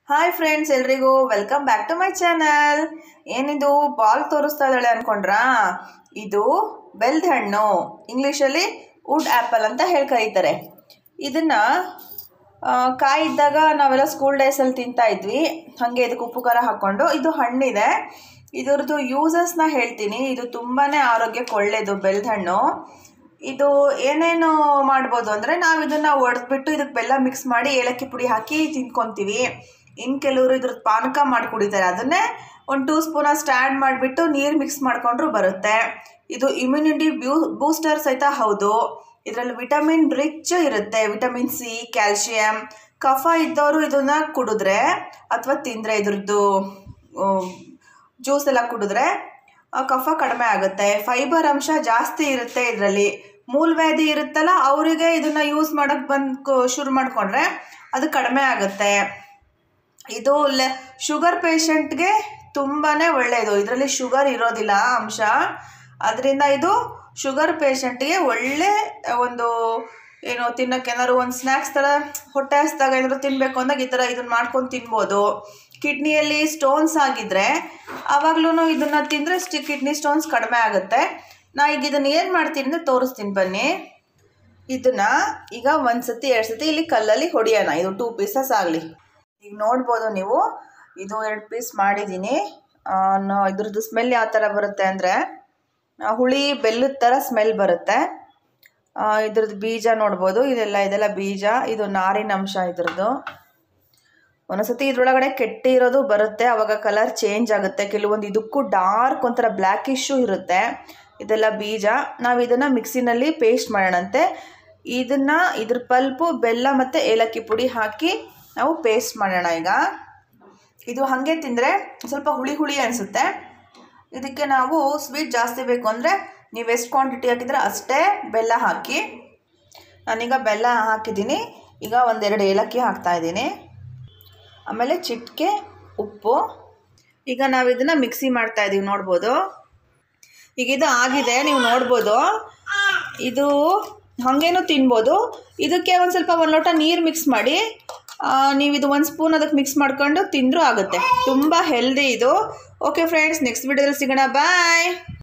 hi friends ಎಲ್ರಿಗೂ welcome back to my channel ಏನಿದು ball ತೋರಿಸ್ತಾ ಇದ್ದಾಳೆ ಅನ್ಕೊಂಡ್ರಾ ಇದು ಬೆಲ್ದ ಹಣ್ಣು ಇಂಗ್ಲೀಷಲ್ಲಿ ವುಡ್ ಆ್ಯಪಲ್ ಅಂತ ಹೇಳಿ ಕರೀತಾರೆ ಇದನ್ನ ಆ, ಕಾಯಿ ಇದ್ದಾಗ ನಾವೆಲ್ಲ ಸ್ಕೂಲ್ ಡೇಸಲ್ಲಿ ತಿಂತಾ ಇದ್ವಿ ಹಾಗೆ ಇದಕ್ಕೆ ಉಪ್ಪು ಖಾರ ಹಾಕ್ಕೊಂಡು ಇದು ಹಣ್ಣಿದೆ ಇದ್ರದ್ದು ಯೂಸಸ್ನ ಹೇಳ್ತೀನಿ ಇದು ತುಂಬಾ ಆರೋಗ್ಯಕ್ಕೆ ಒಳ್ಳೆಯದು ಬೆಲ್ದ ಹಣ್ಣು ಇದು ಏನೇನು ಮಾಡ್ಬೋದು ಅಂದರೆ ನಾವು ಇದನ್ನು ಒಡೆದ್ಬಿಟ್ಟು ಇದಕ್ಕೆ ಬೆಲ್ಲ ಮಿಕ್ಸ್ ಮಾಡಿ ಏಲಕ್ಕಿ ಪುಡಿ ಹಾಕಿ ತಿನ್ಕೊತೀವಿ ಇನ್ನು ಕೆಲವರು ಇದ್ರದ್ದು ಪಾನಕ ಮಾಡಿ ಕುಡಿತಾರೆ ಅದನ್ನೇ ಒಂದು ಟೂ ಸ್ಪೂನ್ ಅಷ್ಟು ಆ್ಯಡ್ ಮಾಡಿಬಿಟ್ಟು ನೀರು ಮಿಕ್ಸ್ ಮಾಡಿಕೊಂಡ್ರು ಬರುತ್ತೆ ಇದು ಇಮ್ಯುನಿಟಿ ಬ್ಯೂ ಬೂಸ್ಟರ್ ಸಹಿತ ಹೌದು ಇದರಲ್ಲಿ ವಿಟಮಿನ್ ರಿಚ್ ಇರುತ್ತೆ ವಿಟಮಿನ್ ಸಿ ಕ್ಯಾಲ್ಶಿಯಂ ಕಫ ಇದ್ದವರು ಇದನ್ನ ಕುಡಿದ್ರೆ ಅಥವಾ ತಿಂದರೆ ಇದ್ರದ್ದು ಜ್ಯೂಸ್ ಎಲ್ಲ ಕುಡಿದ್ರೆ ಆ, ಕಫ ಕಡಿಮೆ ಆಗುತ್ತೆ ಫೈಬರ್ ಅಂಶ ಜಾಸ್ತಿ ಇರುತ್ತೆ ಇದರಲ್ಲಿ ಮೂಲವ್ಯಾಧಿ ಇರುತ್ತಲ್ಲ ಅವರಿಗೆ ಇದನ್ನ ಯೂಸ್ ಮಾಡೋಕ್ಕೆ ಬಂದು ಶುರು ಮಾಡಿಕೊಂಡ್ರೆ ಅದು ಕಡಿಮೆ ಆಗುತ್ತೆ ಇದು ಲೆ ಶುಗರ್ ಪೇಷಂಟ್ಗೆ ತುಂಬಾ ಒಳ್ಳೆಯದು ಇದರಲ್ಲಿ ಶುಗರ್ ಇರೋದಿಲ್ಲ ಅಂಶ ಅದರಿಂದ ಇದು ಶುಗರ್ ಪೇಷಂಟ್ಗೆ ಒಳ್ಳೆ ಒಂದು ಏನು ತಿನ್ನೋಕೆ ಏನಾದ್ರು ಒಂದು ಸ್ನ್ಯಾಕ್ಸ್ ಥರ ಹೊಟ್ಟೆ ಹಸ್ದಾಗ ಏನಾದ್ರು ತಿನ್ನಬೇಕು ಅಂದಾಗ ಈ ಥರ ಇದನ್ನ ಮಾಡ್ಕೊಂಡು ತಿನ್ಬೋದು ಕಿಡ್ನಿಯಲ್ಲಿ ಸ್ಟೋನ್ಸ್ ಆಗಿದ್ರೆ ಆವಾಗ್ಲೂ ಇದನ್ನು ತಿಂದರೆ ಸ್ಟಿ ಕಿಡ್ನಿ ಸ್ಟೋನ್ಸ್ ಕಡಿಮೆ ಆಗುತ್ತೆ ನಾ ಈಗ ಇದನ್ನು ಏನು ಮಾಡ್ತೀನಿ ಅಂದರೆ ತೋರಿಸ್ತೀನಿ ಬನ್ನಿ ಇದನ್ನ ಈಗ ಒಂದು ಸತಿ ಎರಡು ಸತಿ ಇಲ್ಲಿ ಕಲ್ಲಲ್ಲಿ ಹೊಡಿಯೋಣ ಇದು ಟೂ ಪೀಸಸ್ ಆಗಲಿ ಈಗ ನೋಡ್ಬೋದು ನೀವು ಇದು ಎರಡು ಪೀಸ್ ಮಾಡಿದ್ದೀನಿ ಆ, ನ- ಇದ್ರದ್ದು ಸ್ಮೆಲ್ ಯಾವ ಥರ ಬರುತ್ತೆ ಅಂದರೆ ಹುಳಿ ಬೆಲ್ಲದ ಥರ ಸ್ಮೆಲ್ ಬರುತ್ತೆ ಆ, ಇದ್ರದ್ದು ಬೀಜ ನೋಡ್ಬೋದು ಇದೆಲ್ಲ ಇದೆಲ್ಲ ಬೀಜ ಇದು ನಾರಿನ ಅಂಶ ಇದ್ರದ್ದು ಒಂದೊಂದ್ಸತಿ ಇದ್ರೊಳಗಡೆ ಕೆಟ್ಟಿರೋದು ಬರುತ್ತೆ ಅವಾಗ ಕಲರ್ ಚೇಂಜ್ ಆಗುತ್ತೆ ಕೆಲವೊಂದು ಇದಕ್ಕೂ ಡಾರ್ಕ್ ಒಂಥರ ಬ್ಲ್ಯಾಕಿಶು ಇರುತ್ತೆ ಇದೆಲ್ಲ ಬೀಜ ನಾವು ಇದನ್ನು ಮಿಕ್ಸಿನಲ್ಲಿ ಪೇಸ್ಟ್ ಮಾಡೋಣಂತೆ ಇದನ್ನು ಇದ್ರ ಪಲ್ಪು ಬೆಲ್ಲ ಮತ್ತು ಏಲಕ್ಕಿ ಪುಡಿ ಹಾಕಿ ನಾವು ಪೇಸ್ಟ್ ಮಾಡೋಣ ಈಗ ಇದು ಹಾಗೆ ತಿಂದರೆ ಸ್ವಲ್ಪ ಹುಳಿ ಹುಳಿ ಅನಿಸುತ್ತೆ ಇದಕ್ಕೆ ನಾವು ಸ್ವೀಟ್ ಜಾಸ್ತಿ ಬೇಕು ಅಂದರೆ ನೀವು ಎಷ್ಟು ಕ್ವಾಂಟಿಟಿ ಹಾಕಿದ್ರೆ ಅಷ್ಟೇ ಬೆಲ್ಲ ಹಾಕಿ ನಾನೀಗ ಬೆಲ್ಲ ಹಾಕಿದ್ದೀನಿ ಈಗ ಒಂದೆರಡು ಏಲಕ್ಕಿ ಹಾಕ್ತಾ ಇದ್ದೀನಿ ಆಮೇಲೆ ಚಿಟಿಕೆ ಉಪ್ಪು ಈಗ ನಾವು ಇದನ್ನು ಮಿಕ್ಸಿ ಮಾಡ್ತಾ ಇದ್ದೀವಿ ನೋಡ್ಬೋದು ಈಗ ಇದು ಆಗಿದೆ ನೀವು ನೋಡ್ಬೋದು ಇದು ಹಾಗೇನೂ ತಿನ್ಬೋದು ಇದಕ್ಕೆ ಒಂದು ಸ್ವಲ್ಪ ಒಂದು ಲೋಟ ನೀರು ಮಿಕ್ಸ್ ಮಾಡಿ ಆ, ನೀವು ಇದು ಒಂದು ಸ್ಪೂನ್ ಅದಕ್ಕೆ ಮಿಕ್ಸ್ ಮಾಡ್ಕೊಂಡು ತಿಂದರೂ ಆಗುತ್ತೆ ತುಂಬ ಹೆಲ್ದಿ ಇದು ಓಕೆ ಫ್ರೆಂಡ್ಸ್ ನೆಕ್ಸ್ಟ್ ವಿಡಿಯೋದಲ್ಲಿ ಸಿಗೋಣ ಬಾಯ್